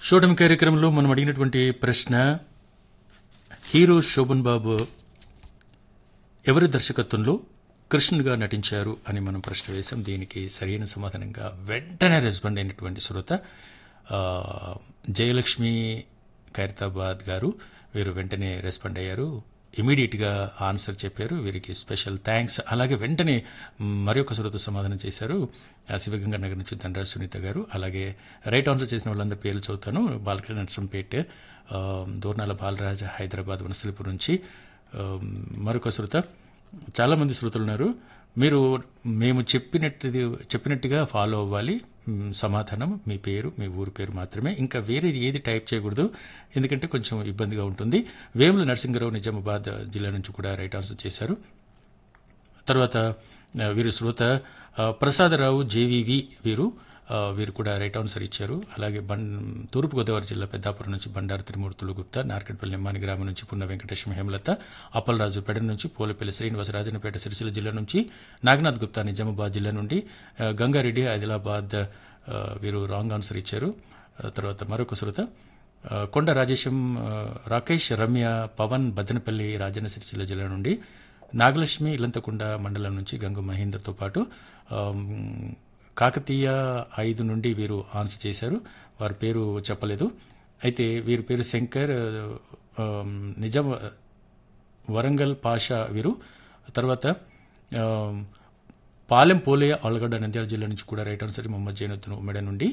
షోటమి కార్యక్రమంలో మనం అడిగినటువంటి ప్రశ్న హీరో శోభన్ బాబు ఎవరి దర్శకత్వంలో కృష్ణుడిగా నటించారు అని మనం ప్రశ్న వేశాం దీనికి సరైన సమాధానంగా వెంటనే రెస్పాండ్ అయినటువంటి శ్రోత ఆ, జయలక్ష్మి ఖైరతాబాద్ గారు వీరు వెంటనే రెస్పాండ్ అయ్యారు ఇమీడియట్గా ఆన్సర్ చెప్పారు వీరికి స్పెషల్ థ్యాంక్స్ అలాగే వెంటనే మరొక శ్రోత సమాధానం చేశారు ఆ, శివగంగా నగర్ నుంచి ధనరాజ్ సునీత గారు అలాగే రైట్ ఆన్సర్ చేసిన వాళ్ళందరి పేర్లు చదువుతాను బాలకృష్ణ నర్సంపేట్ ఆ, దోర్నాల బాలరాజ్ హైదరాబాద్ వనసలిపురం నుంచి ఆ, మరొక శ్రోత చాలామంది శ్రోతలు ఉన్నారు మీరు మేము చెప్పినట్టు చెప్పినట్టుగా ఫాలో అవ్వాలి మ్, సమాధానం మీ పేరు మీ ఊరి పేరు మాత్రమే ఇంకా వేరేది ఏది టైప్ చేయకూడదు ఎందుకంటే కొంచెం ఇబ్బందిగా ఉంటుంది వేముల నరసింహరావు నిజామాబాద్ జిల్లా నుంచి కూడా రైట్ ఆన్సర్ చేశారు తర్వాత ఆ, వీరు శ్రోత ఆ, ప్రసాదరావు జేవివి వీరు ఆ, వీరు కూడా రైట్ ఆన్సర్ ఇచ్చారు అలాగే బం తూర్పుగోదావరి జిల్లా పెద్దాపురం నుంచి బండారు త్రిమూర్తులు గుప్తా నార్కెట్పల్లి నిమ్మాని గ్రామం నుంచి పున్న వెంకటేశ్వర హేమలత అప్పలరాజు పెడ నుంచి పోలపల్లి శ్రీనివాస రాజనపేట సిరిసిల్ల జిల్లా నుంచి నాగనాథ్ గుప్తా నిజామాబాద్ జిల్లా నుండి ఆ, గంగారెడ్డి ఆదిలాబాద్ ఆ, వీరు రాంగ్ ఆన్సర్ ఇచ్చారు ఆ, తర్వాత మరొక శ్రోత ఆ, కొండ రాజేశం ఆ, రాకేష్ రమ్య పవన్ బద్దనపల్లి రాజన్న సిరిసిల్ల జిల్లా నుండి నాగలక్ష్మి ఇల్లంతకుండ మండలం నుంచి గంగు మహేందర్తో పాటు ఆమ్, కాకతీయ ఐదు నుండి వీరు ఆన్సర్ చేశారు వారి పేరు చెప్పలేదు అయితే వీరి పేరు శంకర్ ఆమ్, నిజాం వరంగల్ పాషా వీరు తర్వాత ఆమ్, పాలెం పోలయ్య ఆలగడ్డ నంద్యాల జిల్లా నుంచి కూడా రైట్ ఆన్సర్ మొహమ్మద్ జైనుద్దీన్ ఉమ్మడి నుండి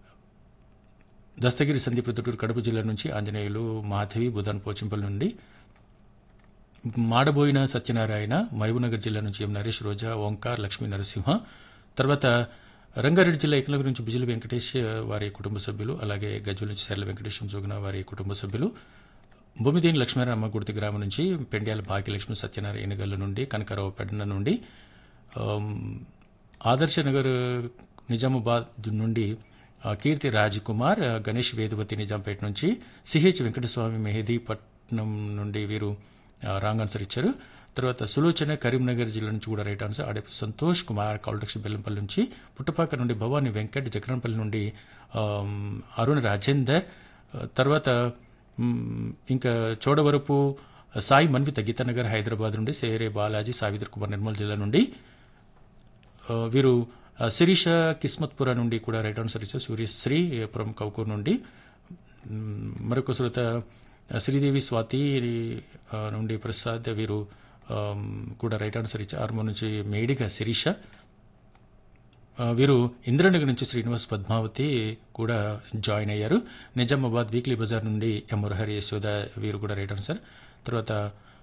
దస్తగిరి సందీప్ ప్రొద్దుటూరు కడప జిల్లా నుంచి ఆంజనేయులు మాధవి బుధాన్ పోచంపల్లి నుండి మాడబోయిన సత్యనారాయణ మహబూబ్నగర్ జిల్లా నుంచి ఎం నరేష్ రోజా ఓంకార్ లక్ష్మీ నరసింహ తర్వాత రంగారెడ్డి జిల్లా ఏకలవ్య నుంచి బిజిలి వెంకటేష్ వారి కుటుంబ సభ్యులు అలాగే గజ్వల్ నుంచి సరళ వెంకటేశం జోగున వారి కుటుంబ సభ్యులు భూమిదేని లక్ష్మీనారాయణ అమ్మగుర్తి గ్రామం నుంచి పెండ్యాల భాగ్యలక్ష్మి సత్యనారాయణ గల్ల నుండి కనకరావు పెడన నుండి ఆమ్, ఆదర్శ నగర్ నిజామాబాద్ నుండి ఆ, కీర్తి రాజ్ కుమార్ ఆ, గణేష్ వేదవతి నిజాంపేట నుంచి సిహెచ్ వెంకటస్వామి మెహదీపట్నం నుండి వీరు ఆ, రాంగ్ ఆన్సర్ ఇచ్చారు తర్వాత సులోచన కరీంనగర్ జిల్లా నుంచి కూడా రైట్ ఆన్సర్ ఆడపి సంతోష్ కుమార్ కాల్టక్షి బెల్లంపల్లి నుంచి పుట్టపాక నుండి భవాని వెంకట్ జగన్పల్లి నుండి ఆమ్, అరుణ్ రాజేందర్ ఆ, తర్వాత మ్, ఇంకా చోడవరపు సాయి మన్విత గీతానగర్ హైదరాబాద్ నుండి సేరే బాలాజీ సావిత్రి కుమార్ నిర్మల్ జిల్లా నుండి ఆ, వీరు ఆ, శిరీష కిస్మత్పుర నుండి కూడా రైట్ ఆన్సర్ ఇచ్చారు సూర్యశ్రీ పురం కౌకూర్ నుండి మ్, మరొక శ్రోత ఆ, శ్రీదేవి స్వాతి ఆ, నుండి ప్రసాద్ వీరు ఆమ్, కూడా రైట్ ఆన్సర్ ఇచ్చారు ఆర్మో నుంచి మేడిగా శిరీష ఆ, వీరు ఇంద్రనగర్ నుంచి శ్రీనివాస్ పద్మావతి కూడా జాయిన్ అయ్యారు నిజామాబాద్ వీక్లీ బజార్ నుండి ఎం మురహరి యశోద వీరు కూడా రైట్ ఆన్సర్ తర్వాత